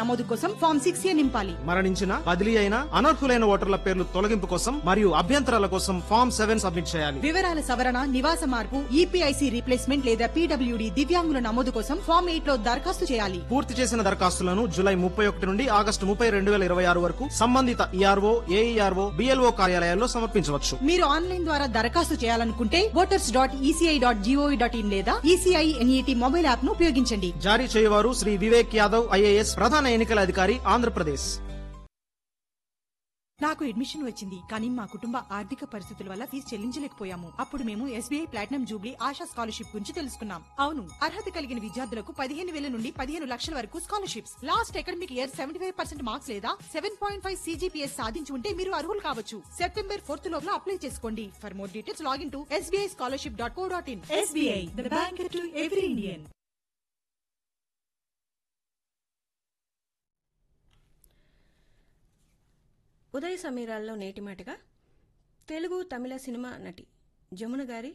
నమోదు కోసం form six ఏ నింపాలి మరణించిన బదిలీ అయిన అనర్హులైన ఓటర్ల పేర్లు తొలగింపు కోసం మరియు అభ్యంతరాల కోసం ఫామ్ సెవెన్ సబ్మిట్ చేయాలి వివరాల సవరణ నివాస మార్పు ఈపీఐసి రీప్లేస్మెంట్ లేదా పీడబ్ల్యూడి దివ్యాంగుల నమోదు కోసం ఫామ్ ఎయిట్ లో దరఖాస్తు చేయాలి పూర్తి చేసిన దరఖాస్తులను జూలై ముప్పై ఒకటి నుండి ఆగస్టు ముప్పై రెండు వేల ఇరవై ఆరు వరకు సంబంధిత ఈఆర్ఓ ఏఈఆర్ఓ బిఎల్ఓ కార్యాలయాల్లో సమర్పించవచ్చు మీరు ఆన్లైన్ ద్వారా దరఖాస్తు చేయాలనుకుంటే voters dot ECI dot GOV dot in లేదా ఈసీఐ ఎన్ఈటీ మొబైల్ యాప్ ను ఉపయోగించండి జారీ చేయవారు శ్రీ వివేక్ యాదవ్ ఐఏఎస్ ప్రధాన ఎన్నికల అధికారి ఆంధ్రప్రదేశ్ నాకు అడ్మిషన్ వచ్చింది కానీ మా కుటుంబ ఆర్థిక పరిస్థితుల వల్ల ఫీజు చెల్లించలేకపోయాము అప్పుడు మేము SBI platinum jubilee Asha scholarship గురించి తెలుసుకున్నాం అవును అర్హత కలిగిన విద్యార్థులకు పదిహేను వేల నుండి పదిహేను లక్షల వరకు scholarships last academic year seventy five percent marks లేదా సెవెన్ పాయింట్ ఫైవ్ సీజీపీఎస్ సాధించి ఉంటే మీరు అర్హులు కావచ్చు సెప్టెంబర్ ఫోర్త్ లోపల అప్లై చేసుకోండి for more details login to SBI scholarship dot co dot in SBI the bank to every Indian ఉదయ సమీరాల్లో నేటి మాటగా తెలుగు తమిళ సినిమా నటి జమున గారి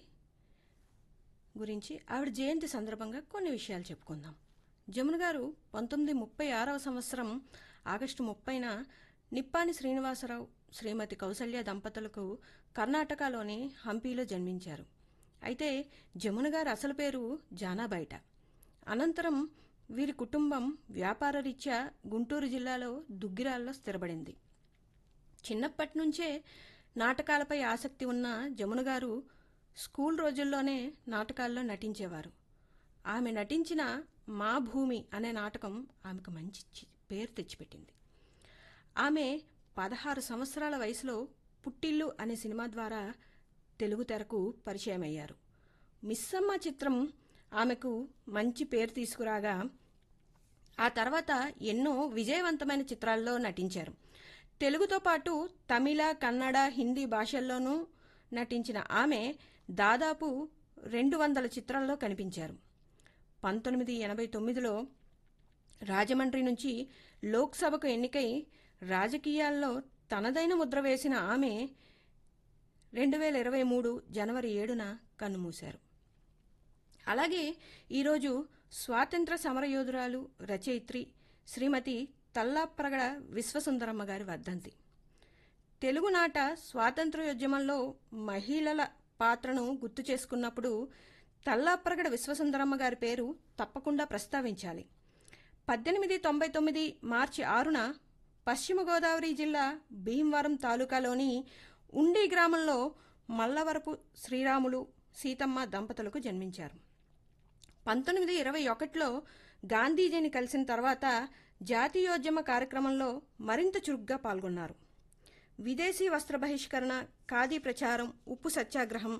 గురించి ఆవిడ జయంతి సందర్భంగా కొన్ని విషయాలు చెప్పుకుందాం జమున గారు పంతొమ్మిది ముప్పై ఆరవ సంవత్సరం ఆగస్టు ముప్పైన నిప్పాని శ్రీనివాసరావు శ్రీమతి కౌసల్య దంపతులకు కర్ణాటకలోని హంపీలో జన్మించారు అయితే జమున గారి అసలు పేరు జానాబైట అనంతరం వీరి కుటుంబం వ్యాపార రీత్యా గుంటూరు జిల్లాలో దుగ్గిరాల్లో స్థిరపడింది చిన్నప్పటి నుంచే నాటకాలపై ఆసక్తి ఉన్న జమున గారు స్కూల్ రోజుల్లోనే నాటకాల్లో నటించేవారు ఆమె నటించిన మా భూమి అనే నాటకం ఆమెకు మంచి చి- పేరు తెచ్చిపెట్టింది ఆమె పదహారు సంవత్సరాల వయసులో పుట్టిల్లు అనే సినిమా ద్వారా తెలుగు తెరకు పరిచయం అయ్యారు మిస్సమ్మ చిత్రం ఆమెకు మంచి పేరు తీసుకురాగా ఆ తర్వాత ఎన్నో విజయవంతమైన చిత్రాల్లో నటించారు తెలుగుతో పాటు తమిళ కన్నడ హిందీ భాషల్లోనూ నటించిన ఆమె దాదాపు రెండు వందల చిత్రాల్లో కనిపించారు పంతొమ్మిది ఎనభై తొమ్మిదిలో రాజమండ్రి నుంచి లోక్సభకు ఎన్నికై రాజకీయాల్లో తనదైన ముద్ర వేసిన ఆమె రెండు వేల ఇరవై మూడు జనవరి ఏడున కన్నుమూశారు అలాగే ఈరోజు స్వాతంత్ర సమరయోధురాలు రచయిత్రి శ్రీమతి తల్లాప్రగడ విశ్వసుందరమ్మ గారి వర్ధంతి తెలుగునాట స్వాతంత్ర్యోద్యమంలో మహిళల పాత్రను గుర్తు చేసుకున్నప్పుడు తల్లాప్రగడ విశ్వసుందరమ్మ గారి పేరు తప్పకుండా ప్రస్తావించాలి పద్దెనిమిది తొంభై తొమ్మిది మార్చి ఆరున పశ్చిమ గోదావరి జిల్లా భీమవరం తాలూకాలోని ఉండి గ్రామంలో మల్లవరపు శ్రీరాములు సీతమ్మ దంపతులకు జన్మించారు పంతొమ్మిది ఇరవై ఒకటిలో గాంధీజీని కలిసిన తర్వాత జాతీయోద్యమ కార్యక్రమంలో మరింత చురుగ్గా పాల్గొన్నారు విదేశీ వస్త్ర బహిష్కరణ ఖాదీ ప్రచారం ఉప్పు సత్యాగ్రహం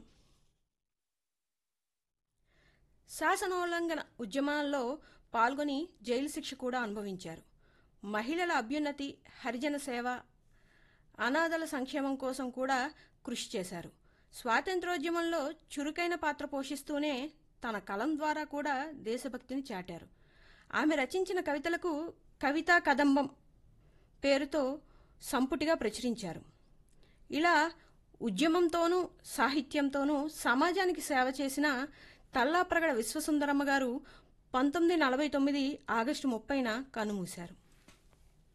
శాసనోల్లంఘన ఉద్యమాల్లో పాల్గొని జైలు శిక్ష కూడా అనుభవించారు మహిళల అభ్యున్నతి హరిజన సేవ అనాథల సంక్షేమం కోసం కూడా కృషి చేశారు స్వాతంత్రోద్యమంలో చురుకైన పాత్ర పోషిస్తూనే తన కలం ద్వారా కూడా దేశభక్తిని చాటారు ఆమె రచించిన కవితలకు కవితా కదంబం పేరుతో సంపుటిగా ప్రచురించారు ఇలా ఉద్యమంతోనూ సాహిత్యంతోనూ సమాజానికి సేవ చేసిన తల్లాప్రగడ విశ్వసుందరమ్మ గారు పంతొమ్మిది నలభై తొమ్మిది ఆగస్టు ముప్పైన కన్నుమూశారు